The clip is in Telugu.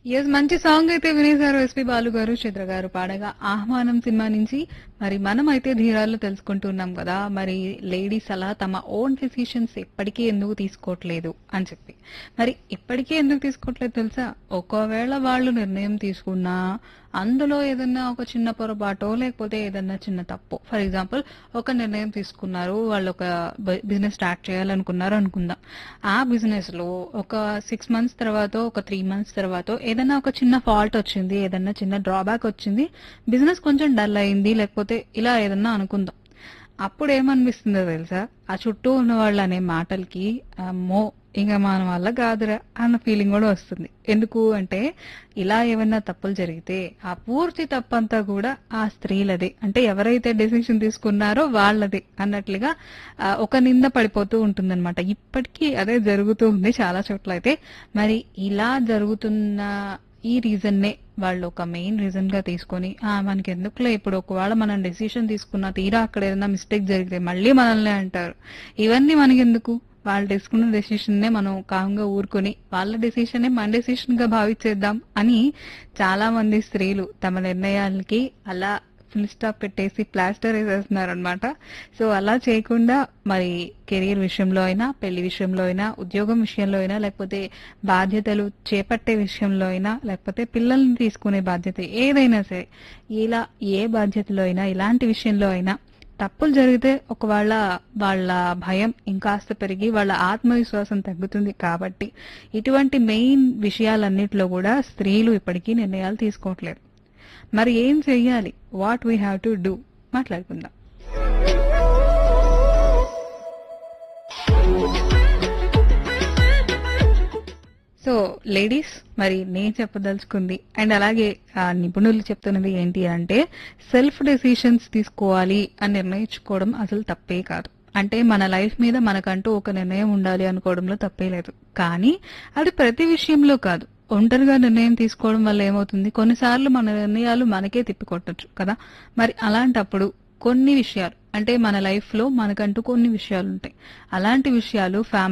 ఎస్ మంచి సాంగ్ అయితే వినేశారు ఎస్పి బాలు గారు చిత్ర గారు పాడగా ఆహ్వానం సినిమా నుంచి మరి మనం అయితే ధీరాలు తెలుసుకుంటున్నాం కదా మరి లేడీస్ అలా తమ ఓన్ డెసిషన్స్ ఎప్పటికీ ఎందుకు తీసుకోవట్లేదు అని చెప్పి మరి ఇప్పటికీ ఎందుకు తీసుకోవట్లేదు తెలుసా ఒకవేళ వాళ్ళు నిర్ణయం తీసుకున్నా అందులో ఏదన్నా ఒక చిన్న పొరపాటో లేకపోతే ఏదన్నా చిన్న తప్పు ఫర్ ఎగ్జాంపుల్ ఒక నిర్ణయం తీసుకున్నారు వాళ్ళు ఒక బిజినెస్ స్టార్ట్ చేయాలనుకున్నారు అనుకుందాం ఆ బిజినెస్ లో ఒక సిక్స్ మంత్స్ తర్వాత ఒక త్రీ మంత్స్ తర్వాత ఏదైనా ఒక చిన్న ఫాల్ట్ వచ్చింది ఏదన్నా చిన్న డ్రాబ్యాక్ వచ్చింది బిజినెస్ కొంచెం డల్ అయింది లేకపోతే ఇలా ఏదన్నా అనుకుందాం అప్పుడు ఏమనిపిస్తుందో తెలుసా ఆ చుట్టూ ఉన్న వాళ్ళు అనే మాటలకి అమ్మో ఇంకా మన వల్ల కాదురా అన్న ఫీలింగ్ కూడా వస్తుంది ఎందుకు అంటే ఇలా ఏమైనా తప్పులు జరిగితే ఆ పూర్తి తప్పంతా కూడా ఆ స్త్రీలదే అంటే ఎవరైతే డెసిషన్ తీసుకున్నారో వాళ్ళది అన్నట్లుగా ఆ, ఒక నింద పడిపోతూ ఉంటుందన్నమాట ఇప్పటికీ అదే జరుగుతూ ఉంది చాలా చోట్ల అయితే మరి ఇలా జరుగుతున్న ఈ రీజన్ నే వాళ్ళు ఒక మెయిన్ రీజన్ గా తీసుకొని ఆ మనకి ఎందుకులే ఇప్పుడు ఒకవేళ మనం డెసిషన్ తీసుకున్న తీరా అక్కడ ఏదైనా మిస్టేక్ జరిగితే మళ్ళీ మనల్ని అంటారు ఇవన్నీ మనకి ఎందుకు వాళ్ళు తీసుకున్న డెసిషన్ నే మనం కామ్గా ఊరుకొని వాళ్ళ డెసిషన్ నే మన డెసిషన్ గా భావించేద్దాం అని చాలా మంది స్త్రీలు తమ నిర్ణయాలకి అలా ఫుల్ స్టాప్ పెట్టేసి ప్లాస్టర్ వేసేస్తున్నారు అనమాట సో అలా చేయకుండా మరి కెరీర్ విషయంలో అయినా పెళ్లి విషయంలో అయినా ఉద్యోగం విషయంలో అయినా లేకపోతే బాధ్యతలు చేపట్టే విషయంలో అయినా లేకపోతే పిల్లల్ని తీసుకునే బాధ్యత ఏదైనా సరే ఇలా ఏ బాధ్యతలో అయినా ఇలాంటి విషయంలో అయినా తప్పులు జరిగితే ఒకవేళ వాళ్ళ భయం ఇంకాస్త పెరిగి వాళ్ళ ఆత్మవిశ్వాసం తగ్గుతుంది కాబట్టి ఇటువంటి మెయిన్ విషయాలన్నిటిలో కూడా స్త్రీలు ఇప్పటికీ నిర్ణయాలు తీసుకోవట్లేదు మరి ఏం చెయ్యాలి what we have to do మాట్లాడుకుందాం సో లేడీస్ మరి నేను చెప్పదలుచుకుంది అండ్ అలాగే ఆ నిపుణులు చెప్తున్నది ఏంటి అంటే సెల్ఫ్ డెసిషన్స్ తీసుకోవాలి అని నిర్ణయించుకోవడం అసలు తప్పే కాదు అంటే మన లైఫ్ మీద మనకంటూ ఒక నిర్ణయం ఉండాలి అనుకోవడంలో తప్పే లేదు కానీ అది ప్రతి విషయంలో కాదు ఒంటరిగా నిర్ణయం తీసుకోవడం వల్ల ఏమవుతుంది కొన్నిసార్లు మన నిర్ణయాలు మనకే తిప్పికొట్టచ్చు కదా మరి అలాంటప్పుడు కొన్ని విషయాలు అంటే మన లైఫ్ లో మనకంటూ కొన్ని విషయాలు ఉంటాయి అలాంటి విషయాలు ఫ్యామిలీ